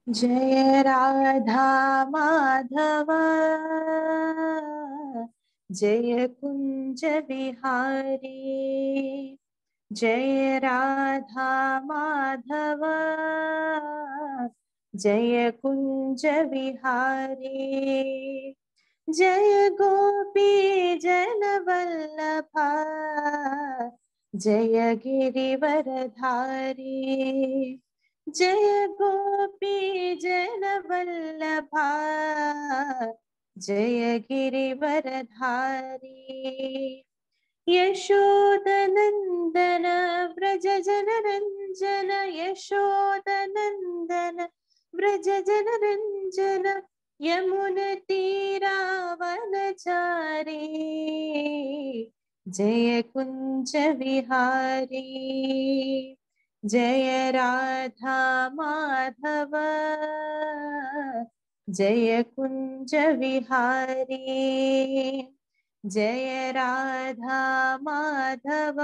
जय राधा माधव जय कुञ्ज विहारी जय राधा माधव जय कुञ्ज विहारी जय गोपी जनवल्लभा जय गिरिवरधारी जय गोपी जनवल्लभा जय गिरिवरधारी यशोदनन्दन व्रज जनरञ्जन यशोदनन्दन व्रज जनरञ्जन यमुनतीरावनचारी जय कुञ्ज विहारी जय राधा माधव जय कुञ्ज विहारी जय राधा माधव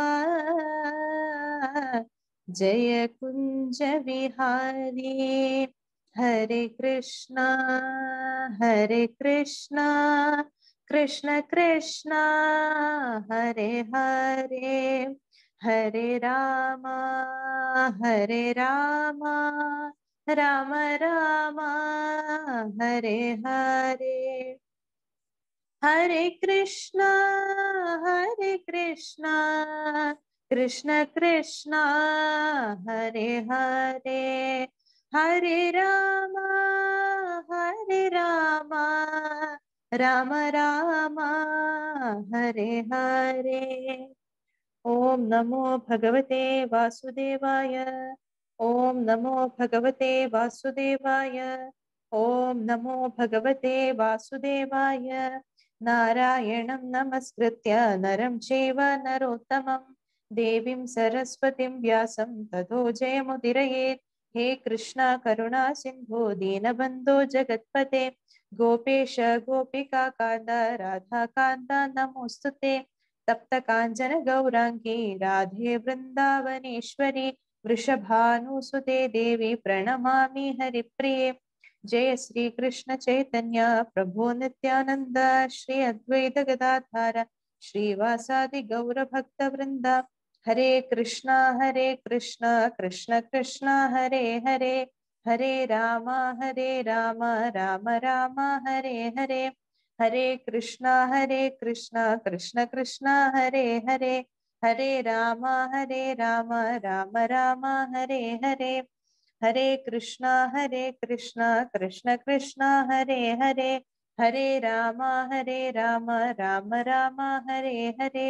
जय कुञ्ज विहारी हरे कृष्णा हरे कृष्णा कृष्ण कृष्ण हरे हरे हरे राम हरे राम राम राम हरे हरे हरे कृष्ण हरे कृष्ण कृष्ण कृष्ण हरे हरे हरे राम हरे राम राम राम हरे हरे ॐ नमो भगवते वासुदेवाय ॐ नमो भगवते वासुदेवाय ॐ नमो भगवते वासुदेवाय नारायणं नमस्कृत्य नरं चैव नरोत्तमं देवीं सरस्वतीं व्यासं ततो जयमुदिरयेत् हे कृष्ण करुणा सिन्धो दीनबन्धो जगत्पते गोपेश गोपिका कान्त राधाकान्त नमोऽस्तु ते तप्त काञ्चन गौराङ्गी राधे वृन्दावनेश्वरी वृषभानुसुते देवी प्रणमामि हरिप्रिये जय श्री कृष्ण चैतन्य प्रभो नित्यानन्द श्री अद्वैत गदाधार श्रीवासादि गौरभक्त वृन्द हरे कृष्ण हरे कृष्ण कृष्ण कृष्ण हरे हरे हरे राम हरे राम राम राम हरे हरे हरे कृष्ण हरे कृष्ण कृष्ण कृष्ण हरे हरे हरे राम हरे राम राम राम हरे हरे हरे कृष्ण हरे कृष्ण कृष्ण कृष्ण हरे हरे ഹരേ രാമ ഹരേ രാമ രാമ രാമ ഹരേ ഹരേ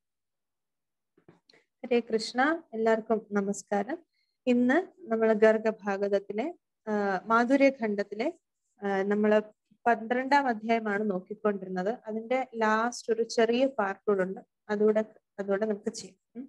ഹരേ കൃഷ്ണ എല്ലാവർക്കും നമസ്കാരം ഇന്ന് നമ്മൾ ഗർഗഭാഗവതത്തിലെ മാധുര്യഖണ്ഡത്തിലെ നമ്മൾ പന്ത്രണ്ടാം അധ്യായമാണ് നോക്കിക്കൊണ്ടിരുന്നത് അതിന്റെ ലാസ്റ്റ് ഒരു ചെറിയ പാർട്ടുകളുണ്ട് അതുകൂടെ അതുകൂടെ നമുക്ക് ചെയ്യാം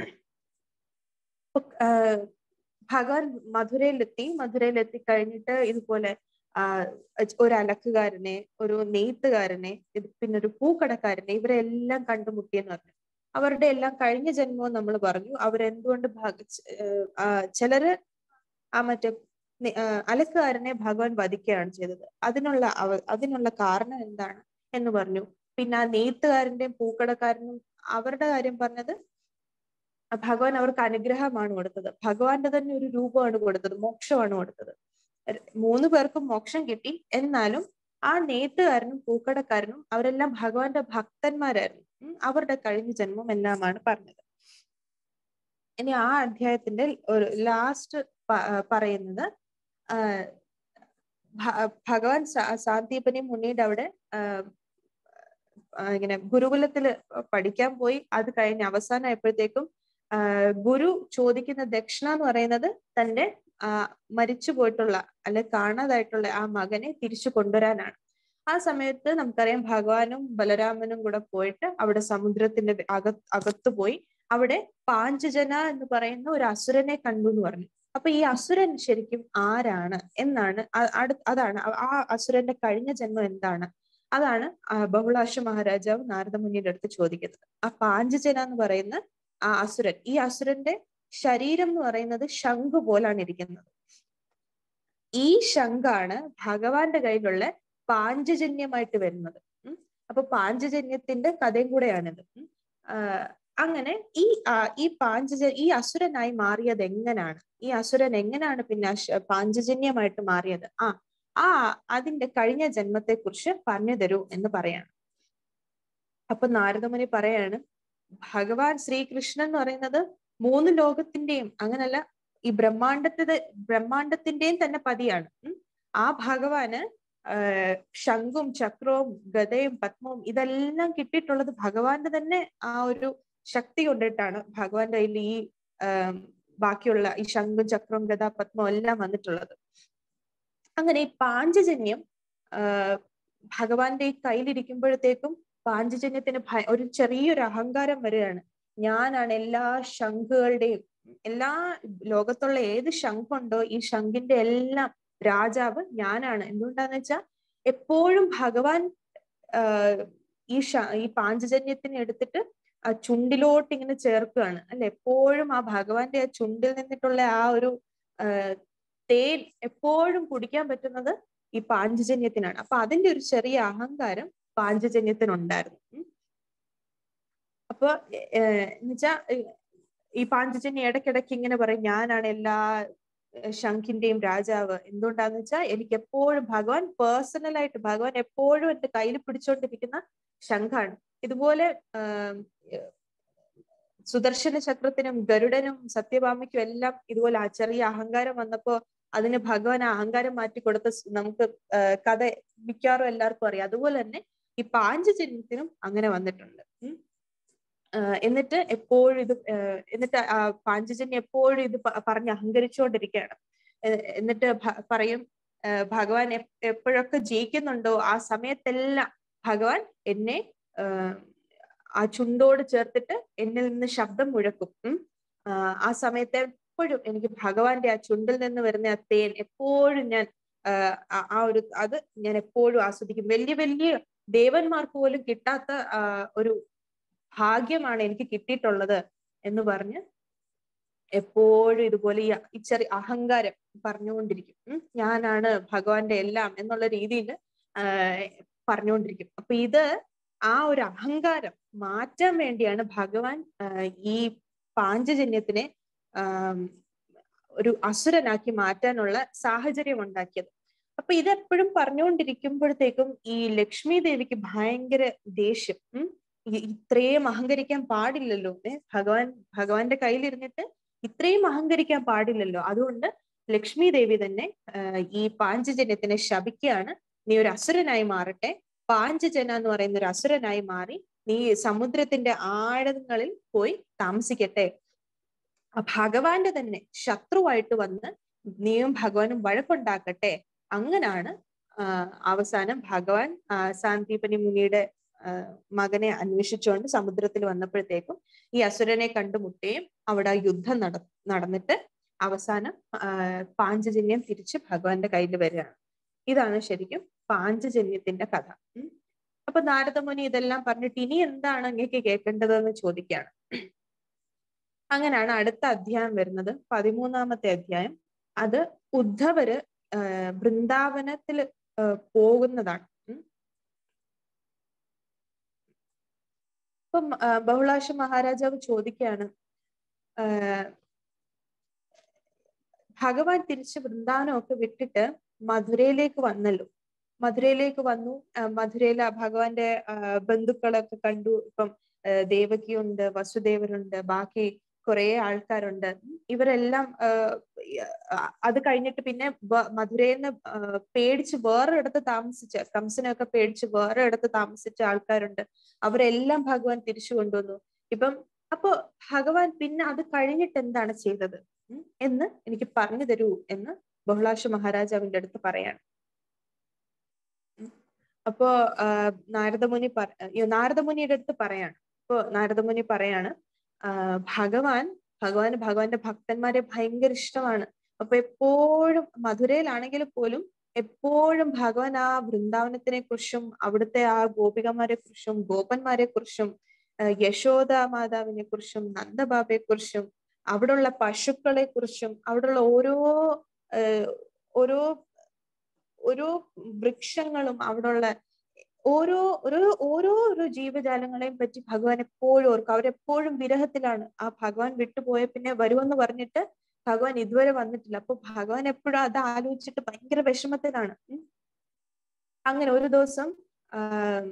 ഭഗവാൻ മധുരയിലെത്തി മധുരയിലെത്തി കഴിഞ്ഞിട്ട് ഇതുപോലെ ആ ഒരു അലക്കുകാരനെ ഒരു നെയ്ത്തുകാരനെ പിന്നെ ഒരു പൂക്കടക്കാരനെ ഇവരെ എല്ലാം കണ്ടുമുട്ടിയെന്ന് പറഞ്ഞു അവരുടെ എല്ലാം കഴിഞ്ഞ ജന്മവും നമ്മൾ പറഞ്ഞു അവരെന്തുകൊണ്ട് ചിലര് ആ മറ്റേ അലക്കുകാരനെ ഭഗവാൻ വധിക്കുകയാണ് ചെയ്തത് അതിനുള്ള അവ അതിനുള്ള കാരണം എന്താണ് എന്ന് പറഞ്ഞു പിന്നെ ആ നെയ്ത്തുകാരന്റെയും പൂക്കടക്കാരനും അവരുടെ കാര്യം പറഞ്ഞത് ഭഗവാൻ അവർക്ക് അനുഗ്രഹമാണ് കൊടുത്തത് ഭഗവാന്റെ തന്നെ ഒരു രൂപമാണ് കൊടുത്തത് മോക്ഷമാണ് കൊടുത്തത് മൂന്ന് പേർക്കും മോക്ഷം കിട്ടി എന്നാലും ആ നെയ്ത്തുകാരനും പൂക്കടക്കാരനും അവരെല്ലാം ഭഗവാന്റെ ഭക്തന്മാരായിരുന്നു അവരുടെ കഴിഞ്ഞ ജന്മം എല്ലാമാണ് പറഞ്ഞത് ഇനി ആ അധ്യായത്തിന്റെ ഒരു ലാസ്റ്റ് പറയുന്നത് ഭഗവാൻ സാന്ദീപനെ മുന്നീട് അവിടെ ഇങ്ങനെ ഗുരുകുലത്തില് പഠിക്കാൻ പോയി അത് കഴിഞ്ഞ് അവസാനമായപ്പോഴത്തേക്കും ഗുരു ചോദിക്കുന്ന ദക്ഷിണ എന്ന് പറയുന്നത് തന്റെ ആ മരിച്ചു പോയിട്ടുള്ള അല്ലെ കാണാതായിട്ടുള്ള ആ മകനെ തിരിച്ചു കൊണ്ടുവരാനാണ് ആ സമയത്ത് നമുക്കറിയാം ഭഗവാനും ബലരാമനും കൂടെ പോയിട്ട് അവിടെ സമുദ്രത്തിന്റെ അക അകത്ത് പോയി അവിടെ പാഞ്ചജന എന്ന് പറയുന്ന ഒരു അസുരനെ കണ്ടു എന്ന് പറഞ്ഞു അപ്പൊ ഈ അസുരൻ ശരിക്കും ആരാണ് എന്നാണ് അതാണ് ആ അസുരന്റെ കഴിഞ്ഞ ജന്മം എന്താണ് അതാണ് ബഹുളാശ മഹാരാജാവ് നാരദമുനിയുടെ അടുത്ത് ചോദിക്കുന്നത് ആ പാഞ്ചജന എന്ന് പറയുന്ന ആ അസുരൻ ഈ അസുരന്റെ ശരീരം എന്ന് പറയുന്നത് ശംഖു പോലാണ് ഇരിക്കുന്നത് ഈ ശംഖാണ് ഭഗവാന്റെ കയ്യിലുള്ള പാഞ്ചജന്യമായിട്ട് വരുന്നത് ഉം. അപ്പൊ പാഞ്ചജന്യത്തിന്റെ കഥയും കൂടെയാണിത് ഉം. ആഹ് അങ്ങനെ ഈ ആ, ഈ പാഞ്ചജ ഈ അസുരനായി മാറിയത് എങ്ങനാണ് ഈ അസുരൻ എങ്ങനെയാണ് പിന്നെ അശ- പാഞ്ചജന്യമായിട്ട് മാറിയത് ആ ആ അതിന്റെ കഴിഞ്ഞ ജന്മത്തെ കുറിച്ച് പറഞ്ഞു തരൂ എന്ന് പറയാണ് അപ്പൊ നാരദമുനി പറയാണ് ഭഗവാൻ ശ്രീകൃഷ്ണൻ എന്ന് പറയുന്നത് മൂന്ന് ലോകത്തിന്റെയും അങ്ങനല്ല ഈ ബ്രഹ്മാണ്ടത്തിന്റെ ബ്രഹ്മാണ്ടത്തിന്റെയും തന്നെ പതിയാണ് ഉം. ആ ഭഗവാന് ആഹ് ശംഖും ചക്രവും ഗദയും പത്മവും ഇതെല്ലാം കിട്ടിയിട്ടുള്ളത് ഭഗവാന്റെ തന്നെ ആ ഒരു ശക്തി കൊണ്ടിട്ടാണ് ഭഗവാന്റെ കയ്യിൽ ഈ ആം, ബാക്കിയുള്ള ഈ ശംഖും ചക്രവും ഗദ പത്മവും എല്ലാം വന്നിട്ടുള്ളത് അങ്ങനെ ഈ പാഞ്ചജന്യം ആഹ് ഭഗവാന്റെ ഈ കയ്യിലിരിക്കുമ്പോഴത്തേക്കും പാഞ്ചജന്യത്തിന് ഭയ ഒരു ചെറിയൊരു അഹങ്കാരം വരികയാണ് ഞാനാണ് എല്ലാ ശംഖുകളുടെയും എല്ലാ ലോകത്തുള്ള ഏത് ശംഖുണ്ടോ ഈ ശംഖിന്റെ എല്ലാം രാജാവ് ഞാനാണ് എന്തുകൊണ്ടാന്ന് വെച്ചാൽ എപ്പോഴും ഭഗവാൻ ആഹ് ഈ ശ ഈ പാഞ്ചജന്യത്തിനെ എടുത്തിട്ട് ആ ചുണ്ടിലോട്ട് ഇങ്ങനെ ചേർക്കുകയാണ് അല്ലെ എപ്പോഴും ആ ഭഗവാന്റെ ആ ചുണ്ടിൽ നിന്നിട്ടുള്ള ആ ഒരു ആഹ് തേൻ എപ്പോഴും കുടിക്കാൻ പറ്റുന്നത് ഈ പാഞ്ചജന്യത്തിനാണ് അപ്പൊ അതിന്റെ ഒരു ചെറിയ അഹങ്കാരം പാഞ്ചജന്യത്തിനുണ്ടായിരുന്നു ഉം. അപ്പൊ എന്നുവെച്ചാ ഈ പാഞ്ചജന്യം ഇടയ്ക്കിടയ്ക്ക് ഇങ്ങനെ പറയും ഞാനാണ് എല്ലാ ഏഹ് ശംഖിന്റെയും രാജാവ് എന്തുകൊണ്ടാന്ന് വെച്ചാൽ എനിക്ക് എപ്പോഴും ഭഗവാൻ പേഴ്സണൽ ആയിട്ട് ഭഗവാൻ എപ്പോഴും എന്റെ കയ്യിൽ പിടിച്ചോണ്ടിരിക്കുന്ന ശംഖാണ് ഇതുപോലെ ആം, ഏഹ് സുദർശന ചക്രത്തിനും ഗരുഡനും സത്യഭാമയ്ക്കും എല്ലാം ഇതുപോലെ ആ ചെറിയ അഹങ്കാരം വന്നപ്പോ അതിന് ഭഗവാൻ ആ അഹങ്കാരം മാറ്റി കൊടുത്ത സ് നമുക്ക് ആഹ് കഥ മിക്കവാറും എല്ലാവർക്കും അറിയാം അതുപോലെ തന്നെ ഈ പാഞ്ചജന്യത്തിനും അങ്ങനെ വന്നിട്ടുണ്ട് ഉം. ആഹ് എന്നിട്ട് എപ്പോഴും ഇത് ആഹ് എന്നിട്ട് ആ പാഞ്ചജന്യം എപ്പോഴും ഇത് പ- പറഞ്ഞ് അഹങ്കരിച്ചുകൊണ്ടിരിക്കുകയാണ് എ- എന്നിട്ട് ഭ- പറയും ആഹ് ഭഗവാൻ എപ്- എപ്പോഴൊക്കെ ജയിക്കുന്നുണ്ടോ ആ സമയത്തെല്ലാം ഭഗവാൻ എന്നെ ആഹ് ആ ചുണ്ടോട് ചേർത്തിട്ട് എന്നിൽ നിന്ന് ശബ്ദം മുഴക്കും ഉം. ആഹ് ആ സമയത്ത് എപ്പോഴും എനിക്ക് ഭഗവാന്റെ ആ ചുണ്ടിൽ നിന്ന് വരുന്ന ആ തേൻ എപ്പോഴും ഞാൻ ആഹ് ആ- ആ ഒരു അത് ഞാൻ എപ്പോഴും ആസ്വദിക്കും വലിയ വലിയ ദേവന്മാർക്ക് പോലും കിട്ടാത്ത ആഹ് ഒരു ഭാഗ്യമാണ് എനിക്ക് കിട്ടിയിട്ടുള്ളത് എന്ന് പറഞ്ഞ് എപ്പോഴും ഇതുപോലെ ഈ ഈ ചെറിയ അഹങ്കാരം പറഞ്ഞുകൊണ്ടിരിക്കും ഉം. ഞാനാണ് ഭഗവാന്റെ എല്ലാം എന്നുള്ള രീതിയിൽ പറഞ്ഞുകൊണ്ടിരിക്കും അപ്പൊ ഇത് ആ ഒരു അഹങ്കാരം മാറ്റാൻ വേണ്ടിയാണ് ഭഗവാൻ ആഹ് ഈ പാഞ്ചജന്യത്തിനെ ആം, ഒരു അസുരനാക്കി മാറ്റാനുള്ള സാഹചര്യം ഉണ്ടാക്കിയത് അപ്പൊ ഇതെപ്പോഴും പറഞ്ഞുകൊണ്ടിരിക്കുമ്പോഴത്തേക്കും ഈ ലക്ഷ്മി ദേവിക്ക് ഭയങ്കര ദേഷ്യം ഉം ഇ- ഇത്രയും അഹങ്കരിക്കാൻ പാടില്ലല്ലോ ഏ ഭഗവാൻ ഭഗവാന്റെ കയ്യിലിരുന്നിട്ട് ഇത്രയും അഹങ്കരിക്കാൻ പാടില്ലല്ലോ അതുകൊണ്ട് ലക്ഷ്മി ദേവി തന്നെ ആഹ് ഈ പാഞ്ചജന്യത്തിനെ ശപിക്കുകയാണ് നീ ഒരു അസുരനായി മാറട്ടെ പാഞ്ചജന എന്ന് പറയുന്ന ഒരു അസുരനായി മാറി നീ സമുദ്രത്തിന്റെ ആഴങ്ങളിൽ പോയി താമസിക്കട്ടെ ആ ഭഗവാന്റെ തന്നെ ശത്രുവായിട്ട് വന്ന് നീയും ഭഗവാനും വഴക്കുണ്ടാക്കട്ടെ അങ്ങനാണ് ആഹ് അവസാനം ഭഗവാൻ ആഹ് സാന്ദീപനി മുനിയുടെ ആഹ് മകനെ അന്വേഷിച്ചുകൊണ്ട് സമുദ്രത്തിൽ വന്നപ്പോഴത്തേക്കും ഈ അസുരനെ കണ്ടുമുട്ടുകയും അവിടെ ആ യുദ്ധം നട നടന്നിട്ട് അവസാനം ആഹ് പാഞ്ചജന്യം തിരിച്ച് ഭഗവാന്റെ കയ്യിൽ വരികയാണ് ഇതാണ് ശരിക്കും പാഞ്ചജന്യത്തിന്റെ കഥ ഉം. അപ്പൊ നാരദമുനി ഇതെല്ലാം പറഞ്ഞിട്ട് ഇനി എന്താണ് അങ്ങേക്ക് കേൾക്കേണ്ടതെന്ന് ചോദിക്കുകയാണ് അങ്ങനെയാണ് അടുത്ത അധ്യായം വരുന്നത് പതിമൂന്നാമത്തെ അധ്യായം അത് ഉദ്ധവര് ആഹ് വൃന്ദാവനത്തിൽ ആഹ് പോകുന്നതാണ് ഉം. അപ്പം ആഹ് ബഹുളാശ മഹാരാജാവ് ചോദിക്കുകയാണ് ആഹ് ഭഗവാൻ തിരിച്ച് വൃന്ദാവനമൊക്കെ വിട്ടിട്ട് മധുരയിലേക്ക് വന്നല്ലോ മധുരയിലേക്ക് വന്നു ആഹ് മധുരയിലെ ആ ഭഗവാന്റെ ആഹ് ബന്ധുക്കളൊക്കെ കണ്ടു ഇപ്പം ആഹ് ദേവകിയുണ്ട് വസുദേവരുണ്ട് ബാക്കി കുറെ ആൾക്കാരുണ്ട് ഇവരെല്ലാം ആഹ് ആഹ് അത് കഴിഞ്ഞിട്ട് പിന്നെ വ- മധുരയിന്ന് ആഹ് പേടിച്ച് വേറെ ഇടത്ത് താമസിച്ച കംസനൊക്കെ പേടിച്ച് വേറെ ഇടത്ത് താമസിച്ച ആൾക്കാരുണ്ട് അവരെല്ലാം ഭഗവാൻ തിരിച്ചു കൊണ്ടുവന്നു ഇപ്പം അപ്പൊ ഭഗവാൻ പിന്നെ അത് കഴിഞ്ഞിട്ട് എന്താണ് ചെയ്തത് ഉം എന്ന് എനിക്ക് പറഞ്ഞു തരൂ എന്ന് ബഹുളാശ മഹാരാജാവിന്റെ അടുത്ത് പറയാണ് ഉം. അപ്പോ ആഹ് നാരദമുനി പറ അയ്യോ, നാരദമുനിയുടെ അടുത്ത് പറയാണ് അപ്പോ നാരദമുനി പറയാണ് ആഹ് ഭഗവാൻ ഭഗവാന് ഭഗവാന്റെ ഭക്തന്മാരെ ഭയങ്കര ഇഷ്ടമാണ് അപ്പൊ എപ്പോഴും മധുരയിലാണെങ്കിൽ പോലും എപ്പോഴും ഭഗവാൻ ആ വൃന്ദാവനത്തിനെ കുറിച്ചും അവിടുത്തെ ആ ഗോപികമാരെ കുറിച്ചും ഗോപന്മാരെ കുറിച്ചും ആഹ് യശോദ മാതാവിനെ കുറിച്ചും നന്ദബാബയെ കുറിച്ചും അവിടെയുള്ള പശുക്കളെ കുറിച്ചും അവിടെയുള്ള ഓരോ ആഹ് ഓരോ ഓരോ വൃക്ഷങ്ങളും അവിടെയുള്ള ഓരോ ഓരോ ഓരോ ഓരോ ജീവജാലങ്ങളെയും പറ്റി ഭഗവാൻ എപ്പോഴും ഓർക്കും അവരെപ്പോഴും വിരഹത്തിലാണ് ആ ഭഗവാൻ വിട്ടുപോയ പിന്നെ വരുമെന്ന് പറഞ്ഞിട്ട് ഭഗവാൻ ഇതുവരെ വന്നിട്ടില്ല അപ്പൊ ഭഗവാൻ എപ്പോഴും അത് ആലോചിച്ചിട്ട് ഭയങ്കര വിഷമത്തിലാണ് ഉം. അങ്ങനെ ഒരു ദിവസം ആഹ്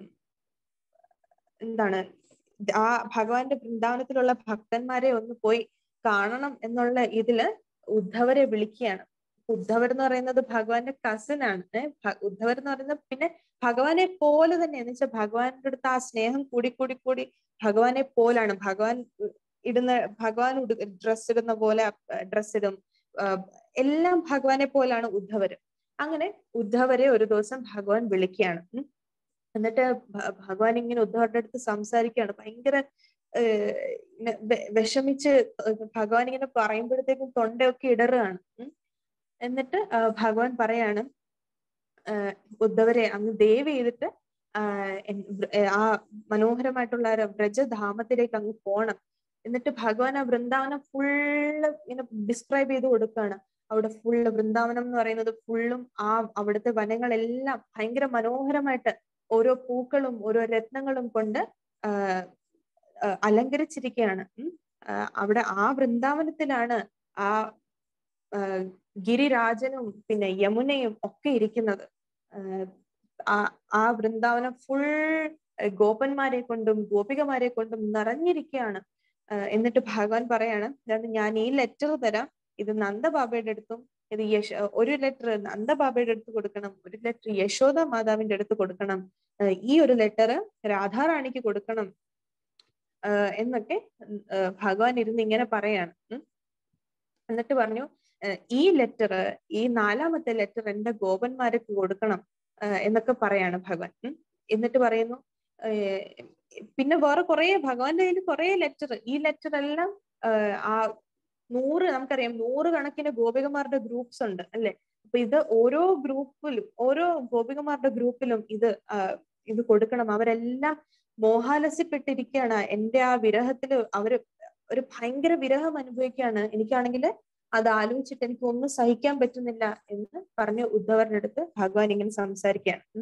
എന്താണ് ആ ഭഗവാന്റെ വൃന്ദാവനത്തിലുള്ള ഭക്തന്മാരെ ഒന്ന് പോയി കാണണം എന്നുള്ള ഇതില് ഉദ്ധവരെ വിളിക്കുകയാണ് ഉദ്ധവർ എന്ന് പറയുന്നത് ഭഗവാന്റെ കസിൻ ആണ് ഏഹ് ഉദ്ധവർ എന്ന് പറയുന്നത് പിന്നെ ഭഗവാനെ പോലെ തന്നെ എന്ന് വെച്ചാൽ ഭഗവാന്റെ അടുത്ത് ആ സ്നേഹം കൂടി കൂടി കൂടി ഭഗവാനെ പോലാണ് ഭഗവാൻ ഇടുന്ന ഭഗവാൻ ഡ്രസ് ഇടുന്ന പോലെ ഡ്രസ് ഇടും ആഹ് എല്ലാം ഭഗവാനെ പോലാണ് ഉദ്ധവര് അങ്ങനെ ഉദ്ധവരെ ഒരു ദിവസം ഭഗവാൻ വിളിക്കുകയാണ് ഉം. എന്നിട്ട് ഭ- ഭഗവാൻ ഇങ്ങനെ ഉദ്ധവരുടെ അടുത്ത് സംസാരിക്കുകയാണ് ഭയങ്കര ഏഹ് ഇങ്ങനെ വെ- വിഷമിച്ച് ഭഗവാൻ ഇങ്ങനെ പറയുമ്പോഴത്തേക്കും തൊണ്ടയൊക്കെ ഇടറുകയാണ് ഉം. എന്നിട്ട് ആ, ഭഗവാൻ പറയാണ് ആഹ് ഉദ്ധവരെ അങ്ങ് ദയവ് ചെയ്തിട്ട് ആഹ് എൻ- വൃ- ഏഹ് ആ മനോഹരമായിട്ടുള്ള ആ വ്രജധാമത്തിലേക്ക് അങ്ങ് പോണം എന്നിട്ട് ഭഗവാൻ ആ വൃന്ദാവനം ഫുള്ള് ഇങ്ങനെ ഡിസ്ക്രൈബ് ചെയ്ത് കൊടുക്കുകയാണ് അവിടെ ഫുള്ള് വൃന്ദാവനം എന്ന് പറയുന്നത് ഫുള്ളും ആ അവിടുത്തെ വനങ്ങളെല്ലാം ഭയങ്കര മനോഹരമായിട്ട് ഓരോ പൂക്കളും ഓരോ രത്നങ്ങളും കൊണ്ട് ആഹ് ആഹ് അലങ്കരിച്ചിരിക്കുകയാണ് ഉം. ആഹ് അവിടെ ആ വൃന്ദാവനത്തിലാണ് ആ ആഹ് ഗിരിരാജനും പിന്നെ യമുനയും ഒക്കെ ഇരിക്കുന്നത് ആഹ് ആ ആ വൃന്ദാവനം ഫുൾ ഗോപന്മാരെ കൊണ്ടും ഗോപികമാരെ കൊണ്ടും നിറഞ്ഞിരിക്കുകയാണ് ആഹ് എന്നിട്ട് ഭഗവാൻ പറയാണ് അതായത് ഞാൻ ഈ ലെറ്റർ തരാം ഇത് നന്ദബാബയുടെ അടുത്തും ഇത് യശ ഒരു ലെറ്റർ നന്ദബാബയുടെ അടുത്ത് കൊടുക്കണം ഒരു ലെറ്റർ യശോദ മാതാവിന്റെ അടുത്ത് കൊടുക്കണം ആഹ് ഈ ഒരു ലെറ്റർ രാധാറാണിക്ക് കൊടുക്കണം ആഹ് എന്നൊക്കെ ആഹ് ഭഗവാൻ ഇരുന്ന് ഇങ്ങനെ പറയാണ് ഉം. എന്നിട്ട് പറഞ്ഞു ആഹ് ഈ ലെറ്റർ ഈ നാലാമത്തെ ലെറ്റർ എന്റെ ഗോപന്മാർക്ക് കൊടുക്കണം ആഹ് എന്നൊക്കെ പറയാണ് ഭഗവാൻ ഉം. എന്നിട്ട് പറയുന്നു ആഹ് പിന്നെ വേറെ കുറെ ഭഗവാന്റെ കയ്യിൽ കുറെ ലെറ്റർ ഈ ലെറ്റർ എല്ലാം ആഹ് ആ നൂറ് നമുക്കറിയാം നൂറ് കണക്കിന് ഗോപികമാരുടെ ഗ്രൂപ്പ്സ് ഉണ്ട് അല്ലെ അപ്പൊ ഇത് ഓരോ ഗ്രൂപ്പിലും ഓരോ ഗോപികമാരുടെ ഗ്രൂപ്പിലും ഇത് ആഹ് ഇത് കൊടുക്കണം അവരെല്ലാം മോഹാലസ്യപ്പെട്ടിരിക്കുകയാണ് എന്റെ ആ വിരഹത്തില് അവര് ഒരു ഭയങ്കര വിരഹം അനുഭവിക്കുകയാണ് എനിക്കാണെങ്കിൽ അത് ആലോചിച്ചിട്ട് എനിക്ക് ഒന്നും സഹിക്കാൻ പറ്റുന്നില്ല എന്ന് പറഞ്ഞ് ഉദ്ധവരുടെ അടുത്ത് ഭഗവാൻ ഇങ്ങനെ സംസാരിക്കുകയാണ് ഉം.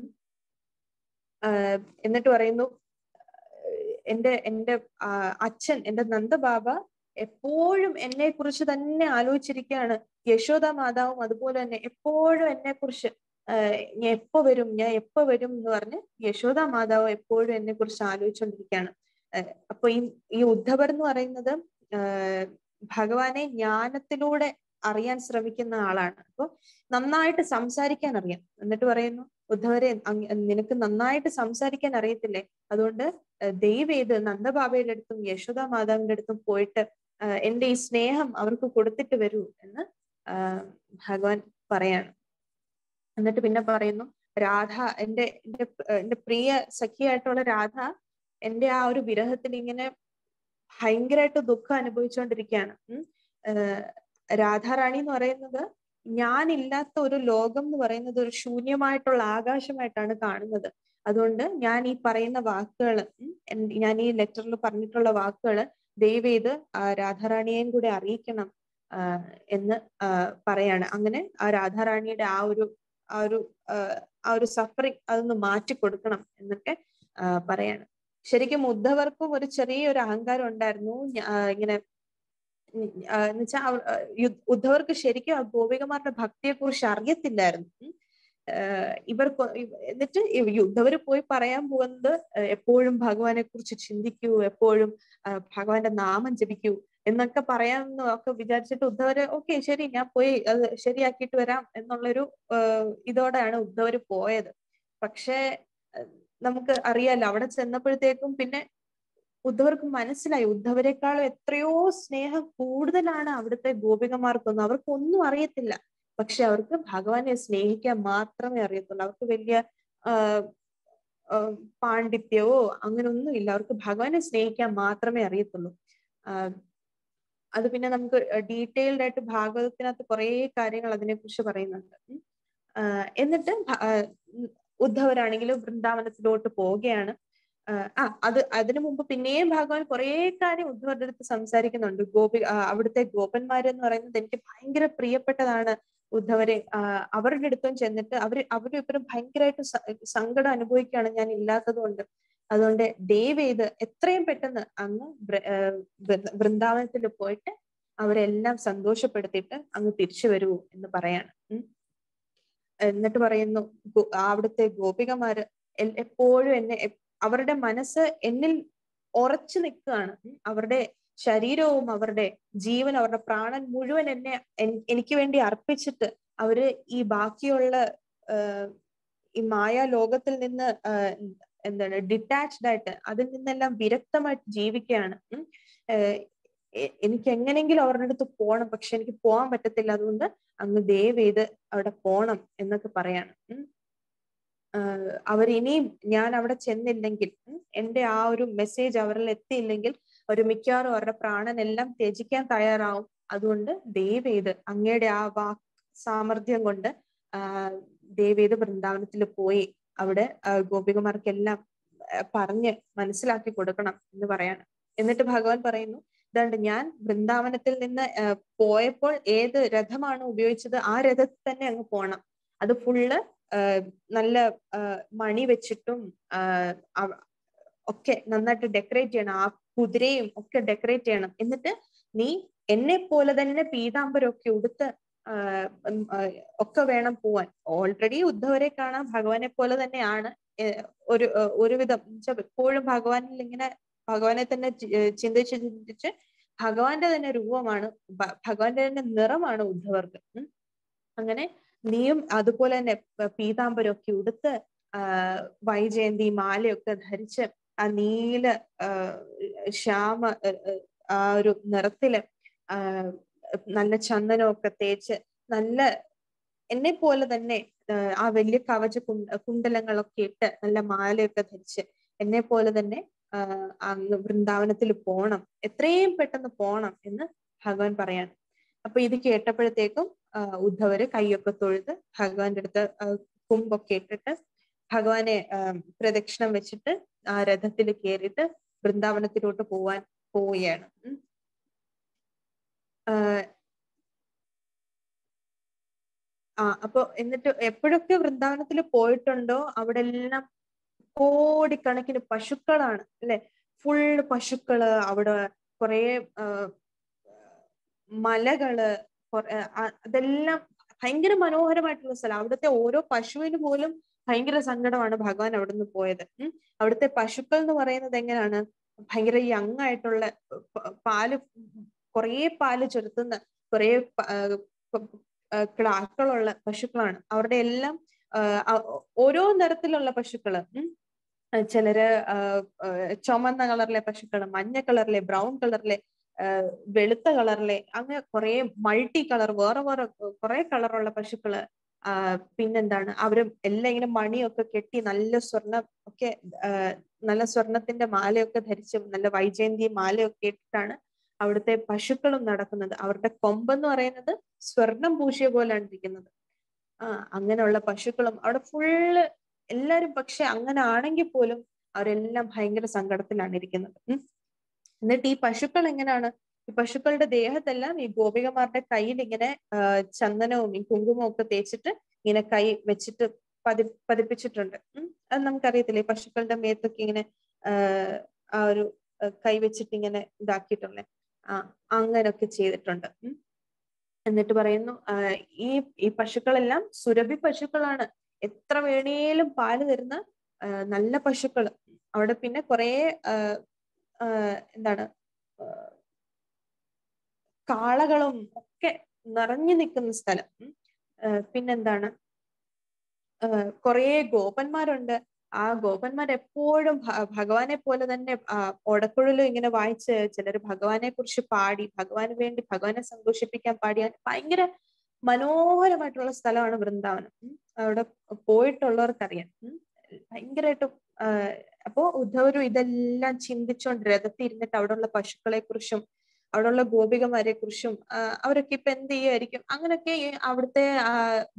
ആഹ് എന്നിട്ട് പറയുന്നു ആഹ് എന്റെ എന്റെ ആഹ് അച്ഛൻ എന്റെ നന്ദബാബ എപ്പോഴും എന്നെ കുറിച്ച് തന്നെ ആലോചിച്ചിരിക്കുകയാണ് യശോദ മാതാവും അതുപോലെ തന്നെ എപ്പോഴും എന്നെ കുറിച്ച് ഞാൻ എപ്പോ വരും ഞാൻ എപ്പോ വരും എന്ന് പറഞ്ഞ് യശോദ മാതാവ് എപ്പോഴും എന്നെ കുറിച്ച് ആലോചിച്ചുകൊണ്ടിരിക്കുകയാണ് ആഹ് അപ്പൊ ഈ ഈ ഉദ്ധവർ എന്ന് പറയുന്നത് ആഹ് ഭഗവാനെ ജ്ഞാനത്തിലൂടെ അറിയാൻ ശ്രമിക്കുന്ന ആളാണ് അപ്പൊ നന്നായിട്ട് സംസാരിക്കാൻ അറിയാം എന്നിട്ട് പറയുന്നു ഉദ്ധവരെ അങ്ങ് നിനക്ക് നന്നായിട്ട് സംസാരിക്കാൻ അറിയത്തില്ലേ അതുകൊണ്ട് ദയവ് ചെയ്ത് നന്ദബാബയുടെ അടുത്തും യശോദ മാതാവിന്റെ അടുത്തും പോയിട്ട് ആഹ് എന്റെ ഈ സ്നേഹം അവർക്ക് കൊടുത്തിട്ട് വരൂ എന്ന് ആഹ് ഭഗവാൻ പറയാണ് എന്നിട്ട് പിന്നെ പറയുന്നു രാധ എന്റെ എന്റെ എന്റെ പ്രിയ സഖിയായിട്ടുള്ള രാധ എന്റെ ആ ഒരു വിരഹത്തിൽ ഇങ്ങനെ ഭയങ്കരമായിട്ട് ദുഃഖം അനുഭവിച്ചുകൊണ്ടിരിക്കുകയാണ് ഉം ആഹ് രാധാറാണി എന്ന് പറയുന്നത് ഞാനില്ലാത്ത ഒരു ലോകം എന്ന് പറയുന്നത് ഒരു ശൂന്യമായിട്ടുള്ള ആകാശമായിട്ടാണ് കാണുന്നത് അതുകൊണ്ട് ഞാൻ ഈ പറയുന്ന വാക്കുകൾ ഞാൻ ഈ ലെറ്ററിൽ പറഞ്ഞിട്ടുള്ള വാക്കുകൾ ദയവ് ചെയ്ത് ആ രാധാറാണിയെയും കൂടെ അറിയിക്കണം ആഹ് എന്ന് ആഹ് പറയാണ് അങ്ങനെ ആ രാധാറാണിയുടെ ആ ഒരു ആ ഒരു ആ ഒരു സഫറിങ് അതൊന്ന് മാറ്റി കൊടുക്കണം എന്നൊക്കെ ആഹ് പറയാണ് ശരിക്കും ഉദ്ധവർക്കും ഒരു ചെറിയൊരു അഹങ്കാരം ഉണ്ടായിരുന്നു ഇങ്ങനെ എന്നുവെച്ചാൽ ഉദ്ധവർക്ക് ശരിക്കും ആ ഗോപികമാരുടെ ഭക്തിയെ കുറിച്ച് അറിയത്തില്ലായിരുന്നു ഇവർ എന്നിട്ട് ഉദ്ധവര് പോയി പറയാൻ പോകുന്നത് എപ്പോഴും ഭഗവാനെ കുറിച്ച് ചിന്തിക്കൂ എപ്പോഴും ഭഗവാന്റെ നാമം ജപിക്കൂ എന്നൊക്കെ പറയാമെന്ന് ഒക്കെ വിചാരിച്ചിട്ട് ഉദ്ധവര് ഓക്കെ ശരി ഞാൻ പോയി അത് ശരിയാക്കിയിട്ട് വരാം എന്നുള്ളൊരു ഇതോടെയാണ് ഉദ്ധവര് പോയത് പക്ഷേ നമുക്ക് അറിയാലോ അവിടെ ചെന്നപ്പോഴത്തേക്കും പിന്നെ ഉദ്ധവർക്ക് മനസ്സിലായി ഉദ്ധവരെക്കാളും എത്രയോ സ്നേഹം കൂടുതലാണ് അവിടുത്തെ ഗോപികമാർക്കൊന്നും അവർക്കൊന്നും അറിയത്തില്ല പക്ഷെ അവർക്ക് ഭഗവാനെ സ്നേഹിക്കാൻ മാത്രമേ അറിയത്തുള്ളൂ അവർക്ക് വലിയ പാണ്ഡിത്യമോ അങ്ങനൊന്നും ഇല്ല അവർക്ക് ഭഗവാനെ സ്നേഹിക്കാൻ മാത്രമേ അറിയത്തുള്ളൂ അത് പിന്നെ നമുക്ക് ഡീറ്റെയിൽഡ് ആയിട്ട് ഭാഗവതത്തിനകത്ത് കുറേ കാര്യങ്ങൾ അതിനെക്കുറിച്ച് പറയുന്നുണ്ട് എന്നിട്ട് ഉദ്ധവരാണെങ്കിലും വൃന്ദാവനത്തിലോട്ട് പോവുകയാണ് ആ അത് അതിനു മുമ്പ് പിന്നെയും ഭഗവാൻ കുറേ കാര്യം ഉദ്ധവരുടെ അടുത്ത് സംസാരിക്കുന്നുണ്ട് ഗോപി അവിടുത്തെ ഗോപന്മാരെന്ന് പറയുന്നത് എനിക്ക് ഭയങ്കര പ്രിയപ്പെട്ടതാണ് ഉദ്ധവരെ അവരുടെ അടുത്തും ചെന്നിട്ട് അവര് അവരും ഇപ്പഴും ഭയങ്കരമായിട്ട് സങ്കടം അനുഭവിക്കുകയാണ് ഞാൻ ഇല്ലാത്തത് കൊണ്ട് അതുകൊണ്ട് ദയവ് ചെയ്ത് എത്രയും പെട്ടെന്ന് അങ്ങ് വൃന്ദാവനത്തിൽ പോയിട്ട് അവരെല്ലാം സന്തോഷപ്പെടുത്തിയിട്ട് അങ്ങ് തിരിച്ചു വരൂ എന്ന് പറയാണ് എന്നിട്ട് പറയുന്നു അവിടുത്തെ ഗോപികമാര് എപ്പോഴും എന്നെ അവരുടെ മനസ്സ് എന്നിൽ ഉറച്ചു നിൽക്കുകയാണ് അവരുടെ ശരീരവും അവരുടെ ജീവൻ അവരുടെ പ്രാണൻ മുഴുവൻ എന്നെ എനിക്ക് വേണ്ടി അർപ്പിച്ചിട്ട് അവര് ഈ ബാക്കിയുള്ള ഈ മായ ലോകത്തിൽ നിന്ന് എന്താണ് ഡിറ്റാച്ച്ഡ് ആയിട്ട് അതിൽ നിന്നെല്ലാം വിരക്തമായിട്ട് ജീവിക്കുകയാണ് എനിക്ക് എങ്ങനെങ്കിലും അവരുടെ അടുത്ത് പോകണം പക്ഷെ എനിക്ക് പോകാൻ പറ്റത്തില്ല അതുകൊണ്ട് അങ്ങ് ദയവ് ചെയ്ത് അവിടെ പോണം എന്നൊക്കെ പറയാണ് അവർ ഇനിയും ഞാൻ അവിടെ ചെന്നില്ലെങ്കിൽ എന്റെ ആ ഒരു മെസ്സേജ് അവരിൽ എത്തിയില്ലെങ്കിൽ അവർ മിക്കവാറും അവരുടെ പ്രാണനെല്ലാം ത്യജിക്കാൻ തയ്യാറാവും അതുകൊണ്ട് ദയവ് ചെയ്ത് അങ്ങയുടെ ആ വാക് സാമർഥ്യം കൊണ്ട് ദയവ് ചെയ്ത് വൃന്ദാവനത്തിൽ പോയി അവിടെ ഗോപികമാർക്കെല്ലാം പറഞ്ഞ് മനസ്സിലാക്കി കൊടുക്കണം എന്ന് പറയാണ് എന്നിട്ട് ഭഗവാൻ പറയുന്നു ഇതാണ്ട് ഞാൻ വൃന്ദാവനത്തിൽ നിന്ന് പോയപ്പോൾ ഏത് രഥമാണ് ഉപയോഗിച്ചത് ആ രഥത്തിൽ തന്നെ അങ്ങ് പോണം അത് ഫുള്ള് നല്ല മണി വെച്ചിട്ടും ഒക്കെ നന്നായിട്ട് ഡെക്കറേറ്റ് ചെയ്യണം ആ കുതിരയും ഒക്കെ ഡെക്കറേറ്റ് ചെയ്യണം എന്നിട്ട് നീ എന്നെ പോലെ തന്നെ പീതാംബരം ഒക്കെ ഉടുത്ത് ഒക്കെ വേണം പോവാൻ ഓൾറെഡി ഉദ്ധവരെ കാണാൻ ഭഗവാനെ പോലെ തന്നെയാണ് ഒരു ഒരുവിധം എപ്പോഴും ഭഗവാനിൽ ഇങ്ങനെ ഭഗവാനെ തന്നെ ചിന്തിച്ച് ചിന്തിച്ച് ഭഗവാന്റെ തന്നെ രൂപമാണ് ഭഗവാന്റെ തന്നെ നിറമാണ് ഉദ്ധവർക്ക് അങ്ങനെ നീയും അതുപോലെ തന്നെ പീതാംബരമൊക്കെ ഉടുത്ത് വൈജയന്തി മാലയൊക്കെ ധരിച്ച് ആ നീല ശ്യാമ ആ ഒരു നിറത്തില് നല്ല ചന്ദനമൊക്കെ തേച്ച് നല്ല എന്നെ പോലെ തന്നെ ആ വലിയ കവച കുണ്ടലങ്ങളൊക്കെ ഇട്ട് നല്ല മാലയൊക്കെ ധരിച്ച് എന്നെ പോലെ തന്നെ അങ്ങ് വൃന്ദാവനത്തിൽ പോണം എത്രയും പെട്ടെന്ന് പോണം എന്ന് ഭഗവാൻ പറയാണ് അപ്പൊ ഇത് കേട്ടപ്പോഴത്തേക്കും ഉദ്ധവര് കൈയൊക്കെ തൊഴുത് ഭഗവാന്റെ അടുത്ത് കുമ്പൊക്കെ ഇട്ടിട്ട് ഭഗവാനെ പ്രദക്ഷിണം വെച്ചിട്ട് ആ രഥത്തിൽ കയറിയിട്ട് വൃന്ദാവനത്തിലോട്ട് പോവാൻ പോവുകയാണ് ആ അപ്പൊ എന്നിട്ട് എപ്പോഴൊക്കെ വൃന്ദാവനത്തിൽ പോയിട്ടുണ്ടോ അവിടെ എല്ലാം കോടിക്കണക്കിന് പശുക്കളാണ് അല്ലെ ഫുൾ പശുക്കള് അവിടെ കുറെ മലകള് അതെല്ലാം ഭയങ്കര മനോഹരമായിട്ടുള്ള സ്ഥലം അവിടുത്തെ ഓരോ പശുവിന് പോലും ഭയങ്കര സങ്കടമാണ് ഭഗവാൻ അവിടുന്ന് പോയത് ഉം അവിടുത്തെ പശുക്കൾ എന്ന് പറയുന്നത് എങ്ങനെയാണ് ഭയങ്കര യങ് ആയിട്ടുള്ള പാല് കുറേ പാല് ചെലുത്തുന്ന കുറേ ക്ലാക്കളുള്ള പശുക്കളാണ് അവരുടെ എല്ലാം ഓരോ നിറത്തിലുള്ള പശുക്കള് ഉം ചിലര് ചുമന്ന കളറിലെ പശുക്കള് മഞ്ഞ കളറിലെ ബ്രൗൺ കളറിലെ വെളുത്ത കളറിലെ അങ്ങനെ കുറെ മൾട്ടി കളർ വേറെ വേറെ കുറെ കളറുള്ള പശുക്കള് പിന്നെന്താണ് അവര് എല്ലാം ഇങ്ങനെ മണിയൊക്കെ കെട്ടി നല്ല സ്വർണം ഒക്കെ നല്ല സ്വർണത്തിന്റെ മാലയൊക്കെ ധരിച്ചും നല്ല വൈജയന്തി മാലയൊക്കെ ഇട്ടിട്ടാണ് അവിടുത്തെ പശുക്കളും നടക്കുന്നത് അവരുടെ കൊമ്പെന്ന് പറയുന്നത് സ്വർണം പൂശിയ പോലെയാണ് ഇരിക്കുന്നത് ആ അങ്ങനെയുള്ള പശുക്കളും അവിടെ ഫുള്ള് എല്ലാരും പക്ഷെ അങ്ങനെ ആണെങ്കിൽ പോലും അവരെല്ലാം ഭയങ്കര സങ്കടത്തിലാണ് ഇരിക്കുന്നത് എന്നിട്ട് ഈ പശുക്കൾ എങ്ങനെയാണ് ഈ പശുക്കളുടെ ദേഹത്തെല്ലാം ഈ ഗോപികമാരുടെ കയ്യിൽ ഇങ്ങനെ ചന്ദനവും ഈ കുങ്കുമവും ഒക്കെ തേച്ചിട്ട് ഇങ്ങനെ കൈ വെച്ചിട്ട് പതി പതിപ്പിച്ചിട്ടുണ്ട് അത് നമുക്കറിയത്തില്ലേ ഈ പശുക്കളുടെ മേത്തൊക്കെ ഇങ്ങനെ ആ ഒരു കൈ വെച്ചിട്ട് ഇങ്ങനെ ഇതാക്കിയിട്ടുള്ളേ ആ അങ്ങനൊക്കെ ചെയ്തിട്ടുണ്ട് എന്നിട്ട് പറയുന്നു ഈ ഈ പശുക്കളെല്ലാം സുരഭി പശുക്കളാണ് എത്ര വേണേലും പാല് തരുന്ന നല്ല പശുക്കൾ അവിടെ പിന്നെ കുറെ എന്താണ് കാളകളും ഒക്കെ നിറഞ്ഞു നിൽക്കുന്ന സ്ഥലം പിന്നെന്താണ് കുറെ ഗോപന്മാരുണ്ട് ആ ഗോപന്മാർ എപ്പോഴും ഭഗവാനെ പോലെ തന്നെ ഓടക്കുഴലും ഇങ്ങനെ വായിച്ച് ചിലർ ഭഗവാനെ കുറിച്ച് പാടി ഭഗവാന് വേണ്ടി ഭഗവാനെ സന്തോഷിപ്പിക്കാൻ പാടി ഭയങ്കര മനോഹരമായിട്ടുള്ള സ്ഥലമാണ് വൃന്ദാവനം അവിടെ പോയിട്ടുള്ളവർക്കറിയാം ഭയങ്കരമായിട്ടും അപ്പോ ഉദ്ധവരും ഇതെല്ലാം ചിന്തിച്ചുകൊണ്ട് രഥത്തിൽ ഇരുന്നിട്ട് അവിടെയുള്ള പശുക്കളെ കുറിച്ചും അവിടെയുള്ള ഗോപികമാരെ കുറിച്ചും അവരൊക്കെ ഇപ്പൊ എന്ത് ചെയ്യുമായിരിക്കും അങ്ങനെയൊക്കെ അവിടുത്തെ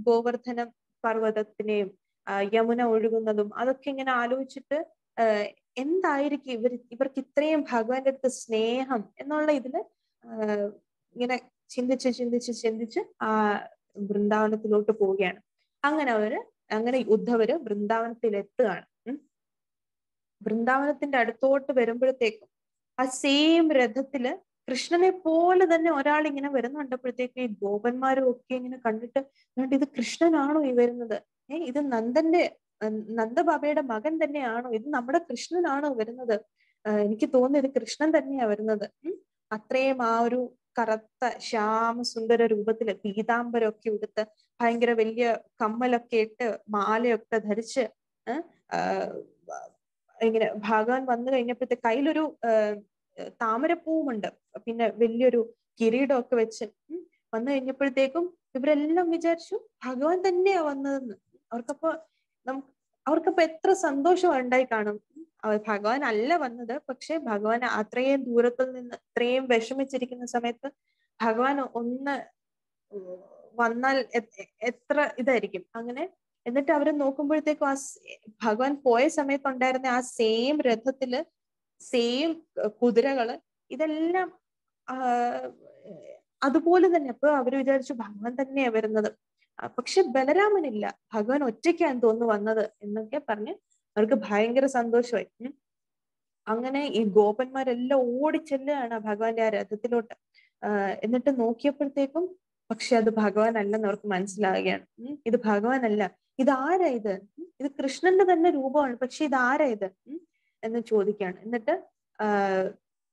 ഗോവർദ്ധനം പർവ്വതത്തിനെയും യമുന ഒഴുകുന്നതും അതൊക്കെ ഇങ്ങനെ ആലോചിച്ചിട്ട് എന്തായിരിക്കും ഇവർ ഇവർക്ക് ഇത്രയും ഭഗവാന്റെ അടുത്ത് സ്നേഹം എന്നുള്ള ഇതില് ആഹ് ഇങ്ങനെ ചിന്തിച്ച് ചിന്തിച്ച് ചിന്തിച്ച് ആ വൃന്ദാവനത്തിലോട്ട് പോവുകയാണ് അങ്ങനെ അവര് അങ്ങനെ ഉദ്ധവര് വൃന്ദാവനത്തിൽ എത്തുകയാണ് ഉം. വൃന്ദാവനത്തിന്റെ അടുത്തോട്ട് വരുമ്പോഴത്തേക്കും ആ സെയിം രഥത്തില് കൃഷ്ണനെ പോലെ തന്നെ ഒരാൾ ഇങ്ങനെ വരുന്ന കണ്ടപ്പോഴത്തേക്ക് ഈ ഗോപന്മാരും ഒക്കെ ഇങ്ങനെ കണ്ടിട്ട് "എന്നിട്ട് ഇത് കൃഷ്ണനാണോ ഈ വരുന്നത് ഏ ഇത് നന്ദന്റെ അഹ് നന്ദബാബയുടെ മകൻ തന്നെയാണോ ഇത് നമ്മുടെ കൃഷ്ണനാണോ വരുന്നത് ആഹ് എനിക്ക് തോന്നുന്നു ഇത് കൃഷ്ണൻ തന്നെയാ വരുന്നത് ഉം. അത്രയും ആ ഒരു കറുത്ത ശ്യാമസുന്ദര രൂപത്തില് പീതാംബരം ഒക്കെ ഉടുത്ത് ഭയങ്കര വലിയ കമ്മലൊക്കെ ഇട്ട് മാലയൊക്കെ ധരിച്ച് ഏഹ് ആഹ് ഇങ്ങനെ ഭഗവാൻ വന്നു കഴിഞ്ഞപ്പോഴത്തെ കയ്യിലൊരു ആഹ് താമരപ്പൂവുമുണ്ട് പിന്നെ വലിയൊരു കിരീടമൊക്കെ വെച്ച് ഉം വന്നു കഴിഞ്ഞപ്പോഴത്തേക്കും ഇവരെല്ലാം വിചാരിച്ചു ഭഗവാൻ തന്നെയാ വന്നതെന്ന് അവർക്കപ്പോ നമുക്ക് അവർക്കപ്പോ എത്ര സന്തോഷം ഉണ്ടായി കാണും അവ- ഭഗവാൻ അല്ല വന്നത് പക്ഷെ ഭഗവാൻ അത്രയും ദൂരത്തിൽ നിന്ന് ഇത്രയും വിഷമിച്ചിരിക്കുന്ന സമയത്ത് ഭഗവാൻ ഒന്ന് ഉം വന്നാൽ എ- എ- എത്ര ഇതായിരിക്കും അങ്ങനെ എന്നിട്ട് അവര് നോക്കുമ്പോഴത്തേക്കും ആ സ് ഭഗവാൻ പോയ സമയത്ത് ഉണ്ടായിരുന്ന ആ സെയിം രഥത്തില് സെയിം കുതിരകള് ഇതെല്ലാം ആഹ് അതുപോലെ തന്നെ അപ്പൊ അവര് വിചാരിച്ചു ഭഗവാൻ തന്നെയാ വരുന്നത് ആ, പക്ഷെ ബലരാമനില്ല ഭഗവാൻ ഒറ്റയ്ക്കാന്ന് തോന്നുന്നു വന്നത് എന്നൊക്കെ പറഞ്ഞ് അവർക്ക് ഭയങ്കര സന്തോഷമായി ഉം. അങ്ങനെ ഈ ഗോപന്മാരെല്ലാം ഓടിച്ചെല്ലുകയാണ് ആ ഭഗവാന്റെ ആ രഥത്തിലോട്ട് ആഹ് എന്നിട്ട് നോക്കിയപ്പോഴത്തേക്കും പക്ഷെ അത് ഭഗവാൻ അല്ലെന്ന് അവർക്ക് മനസ്സിലാവുകയാണ് ഉം. ഇത് ഭഗവാൻ അല്ല ഇത് ആരാ ഇത് ഉം. ഇത് കൃഷ്ണന്റെ തന്നെ രൂപമാണ് പക്ഷെ ഇത് ആരാ ഇത് ഉം. എന്ന് ചോദിക്കുകയാണ് എന്നിട്ട് ആഹ്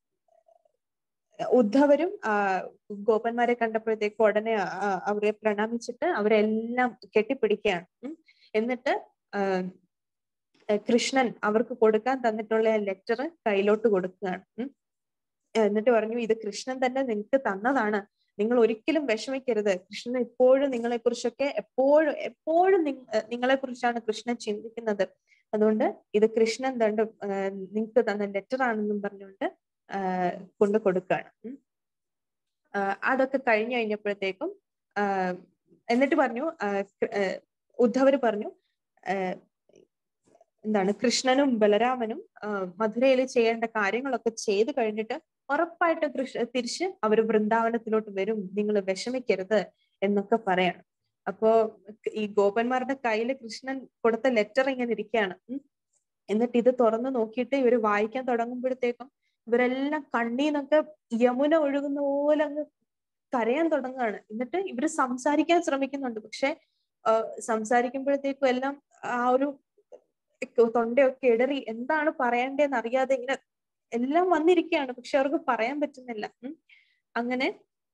ഉദ്ധവരും ആ ഗോപന്മാരെ കണ്ടപ്പോഴത്തേക്ക് ഉടനെ ആ അവരെ പ്രണാമിച്ചിട്ട് അവരെല്ലാം കെട്ടിപ്പിടിക്കുകയാണ് ഉം. എന്നിട്ട് ആഹ് കൃഷ്ണൻ അവർക്ക് കൊടുക്കാൻ തന്നിട്ടുള്ള ലെറ്റർ കയ്യിലോട്ട് കൊടുക്കുകയാണ് ഉം. എന്നിട്ട് പറഞ്ഞു ഇത് കൃഷ്ണൻ തന്നെ നിങ്ങൾക്ക് തന്നതാണ് നിങ്ങൾ ഒരിക്കലും വിഷമിക്കരുത് കൃഷ്ണൻ എപ്പോഴും നിങ്ങളെ കുറിച്ചൊക്കെ എപ്പോഴും എപ്പോഴും നിങ്ങളെ കുറിച്ചാണ് കൃഷ്ണൻ ചിന്തിക്കുന്നത് അതുകൊണ്ട് ഇത് കൃഷ്ണൻ തണ്ട് നിങ്ങൾക്ക് തന്ന ലെറ്റർ ആണെന്നും പറഞ്ഞുകൊണ്ട് ആഹ് കൊണ്ട് കൊടുക്കുകയാണ് ഉം. ആഹ് അതൊക്കെ കഴിഞ്ഞു കഴിഞ്ഞപ്പോഴത്തേക്കും ആഹ് എന്നിട്ട് പറഞ്ഞു ആഹ് കൃ- ആഹ് ഉദ്ധവര് പറഞ്ഞു ആഹ് എന്താണ് കൃഷ്ണനും ബലരാമനും മധുരയിൽ ചെയ്യേണ്ട കാര്യങ്ങളൊക്കെ ചെയ്തു കഴിഞ്ഞിട്ട് ഉറപ്പായിട്ടും കൃഷ്ണ തിരിച്ച് അവർ വൃന്ദാവനത്തിലോട്ട് വരും നിങ്ങൾ വിഷമിക്കരുത് എന്നൊക്കെ പറയാണ് അപ്പോ ഈ ഗോപന്മാരുടെ കയ്യിൽ കൃഷ്ണൻ കൊടുത്ത ലെറ്റർ ഇങ്ങനെ ഇരിക്കുകയാണ് ഉം. എന്നിട്ട് ഇത് തുറന്നു നോക്കിയിട്ട് ഇവര് വായിക്കാൻ തുടങ്ങുമ്പോഴത്തേക്കും ഇവരെല്ലാം കണ്ണീന്നൊക്കെ യമുന ഒഴുകുന്ന പോലെ അങ്ങ് കരയാൻ തുടങ്ങുകയാണ് എന്നിട്ട് ഇവര് സംസാരിക്കാൻ ശ്രമിക്കുന്നുണ്ട് പക്ഷെ ആഹ് സംസാരിക്കുമ്പോഴത്തേക്കും എല്ലാം ആ ഒരു തൊണ്ടയൊക്കെ ഇടറി എന്താണ് പറയേണ്ടതെന്ന് അറിയാതെ ഇങ്ങനെ എല്ലാം വന്നിരിക്കുകയാണ് പക്ഷെ അവർക്ക് പറയാൻ പറ്റുന്നില്ല ഉം. അങ്ങനെ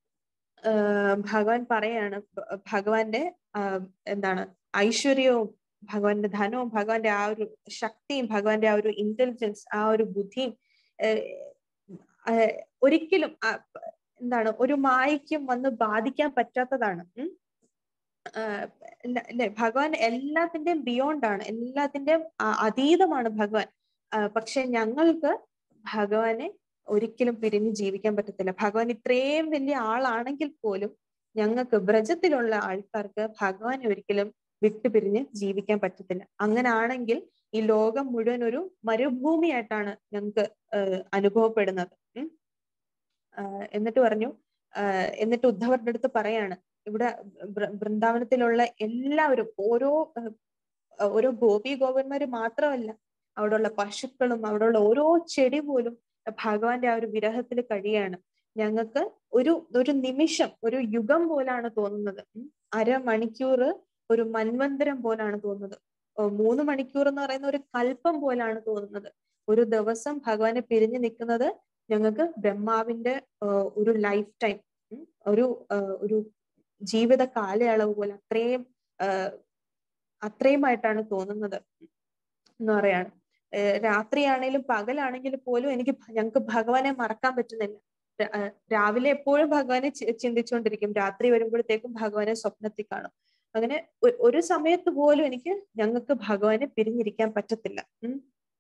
ആഹ് ഭഗവാൻ പറയാണ് ഭ- ഭഗവാന്റെ ആഹ് എന്താണ് ഐശ്വര്യവും ഭഗവാന്റെ ധനവും ഭഗവാന്റെ ആ ഒരു ശക്തിയും ഭഗവാന്റെ ആ ഒരു ഇന്റലിജൻസ് ആ ഒരു ബുദ്ധിയും ഏഹ് ആഹ് ഒരിക്കലും ആ എന്താണ് ഒരു മായയ്ക്കും വന്ന് ബാധിക്കാൻ പറ്റാത്തതാണ് ഉം. ആഹ് ല- ലെ ഭഗവാൻ എല്ലാത്തിന്റെയും ബിയോണ്ട് ആണ് എല്ലാത്തിന്റെയും അ- അതീതമാണ് ഭഗവാൻ ആഹ് പക്ഷെ ഞങ്ങൾക്ക് ഭഗവാനെ ഒരിക്കലും പിരിഞ്ഞ് ജീവിക്കാൻ പറ്റത്തില്ല ഭഗവാൻ ഇത്രയും വലിയ ആളാണെങ്കിൽ പോലും ഞങ്ങൾക്ക് ബ്രജത്തിലുള്ള ആൾക്കാർക്ക് ഭഗവാനെ ഒരിക്കലും വിട്ടുപിരിഞ്ഞ് ജീവിക്കാൻ പറ്റത്തില്ല അങ്ങനാണെങ്കിൽ ഈ ലോകം മുഴുവൻ ഒരു മരുഭൂമിയായിട്ടാണ് ഞങ്ങൾക്ക് ആഹ് അനുഭവപ്പെടുന്നത് ഉം. ആഹ് എന്നിട്ട് പറഞ്ഞു ആഹ് എന്നിട്ട് ഉദ്ധവരുടെ അടുത്ത് പറയാണ് ഇവിടെ വൃ- വൃന്ദാവനത്തിലുള്ള എല്ലാവരും ഓരോ ആഹ് ഓരോ ഗോപി ഗോപന്മാര് മാത്രമല്ല അവിടെയുള്ള പശുക്കളും അവിടെയുള്ള ഓരോ ചെടി പോലും ഭഗവാന്റെ ആ ഒരു വിരഹത്തിൽ കഴിയാണ് ഞങ്ങൾക്ക് ഒരു ഒരു നിമിഷം ഒരു യുഗം പോലാണ് തോന്നുന്നത് ഉം. അരമണിക്കൂർ ഒരു മൻവന്തരം പോലാണ് തോന്നുന്നത് ഓ, മൂന്ന് മണിക്കൂർ എന്ന് പറയുന്ന ഒരു കൽപ്പം പോലാണ് തോന്നുന്നത് ഒരു ദിവസം ഭഗവാനെ പിരിഞ്ഞു നിൽക്കുന്നത് ഞങ്ങൾക്ക് ബ്രഹ്മാവിന്റെ ആഹ് ഒരു ലൈഫ് ടൈം ഒരു ആഹ് ഒരു ജീവിത കാലയളവ് പോലെ അത്രയും ആഹ് അത്രയുമായിട്ടാണ് തോന്നുന്നത് എന്ന് പറയാണ് ഏഹ് രാത്രിയാണേലും പകലാണെങ്കിലും പോലും എനിക്ക് ഭ- ഞങ്ങൾക്ക് ഭഗവാനെ മറക്കാൻ പറ്റുന്നില്ല ര- ആഹ് രാവിലെ എപ്പോഴും ഭഗവാനെ ചി- ചിന്തിച്ചുകൊണ്ടിരിക്കും രാത്രി വരുമ്പോഴത്തേക്കും ഭഗവാനെ സ്വപ്നത്തിൽ കാണും അങ്ങനെ ഒ- ഒരു സമയത്ത് പോലും എനിക്ക് ഞങ്ങൾക്ക് ഭഗവാനെ പിരിഞ്ഞിരിക്കാൻ പറ്റത്തില്ല ഉം.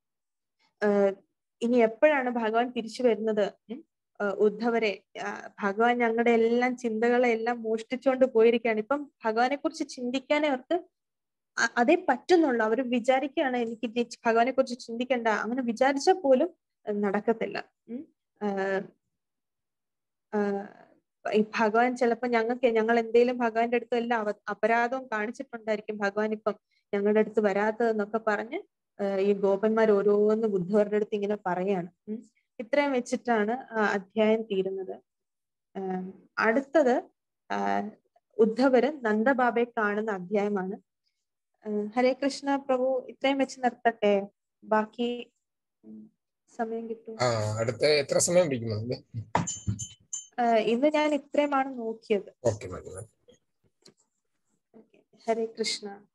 ആഹ് ഇനി എപ്പോഴാണ് ഭഗവാൻ തിരിച്ചു വരുന്നത് ഉം? ആഹ് ഉദ്ധവരെ ആഹ് ഭഗവാൻ ഞങ്ങളുടെ എല്ലാം ചിന്തകളെ എല്ലാം മോഷ്ടിച്ചുകൊണ്ട് പോയിരിക്കുകയാണ് ഇപ്പം ഭഗവാനെ കുറിച്ച് ചിന്തിക്കാനേ അവർക്ക് അ- അതേ പറ്റുന്നുള്ളൂ അവർ വിചാരിക്കുകയാണ് എനിക്ക് ഇനി ഭഗവാനെ കുറിച്ച് ചിന്തിക്കണ്ട അങ്ങനെ വിചാരിച്ചാൽ പോലും അഹ് നടക്കത്തില്ല ഉം. ആഹ് ആഹ് ഈ ഭഗവാൻ ചിലപ്പോ ഞങ്ങൾക്ക് ഞങ്ങൾ എന്തെങ്കിലും ഭഗവാന്റെ അടുത്ത് എല്ലാം അവ അപരാധവും കാണിച്ചിട്ടുണ്ടായിരിക്കും ഭഗവാൻ ഇപ്പം ഞങ്ങളുടെ അടുത്ത് വരാത്തതെന്നൊക്കെ പറഞ്ഞ് ആഹ് ഈ ഗോപന്മാർ ഓരോന്ന് ബുദ്ധവരുടെ അടുത്ത് ഇങ്ങനെ പറയാണ് ഉം. ഇത്രയും വെച്ചിട്ടാണ് ആ അധ്യായം തീരുന്നത് ആഹ് അടുത്തത് ആഹ് ഉദ്ധവര് നന്ദബാബയെ കാണുന്ന അധ്യായമാണ് ആഹ് ഹരേ കൃഷ്ണ പ്രഭു ഇത്രയും വെച്ച് നിർത്തട്ടെ ബാക്കി ഉം, സമയം കിട്ടും ആ അടുത്ത എത്ര സമയം പിടിക്കും അതിന് ആഹ് ഇന്ന് ഞാൻ ഇത്രയുമാണ് നോക്കിയത് ഓക്കെ മതി മതി ഹരേ കൃഷ്ണ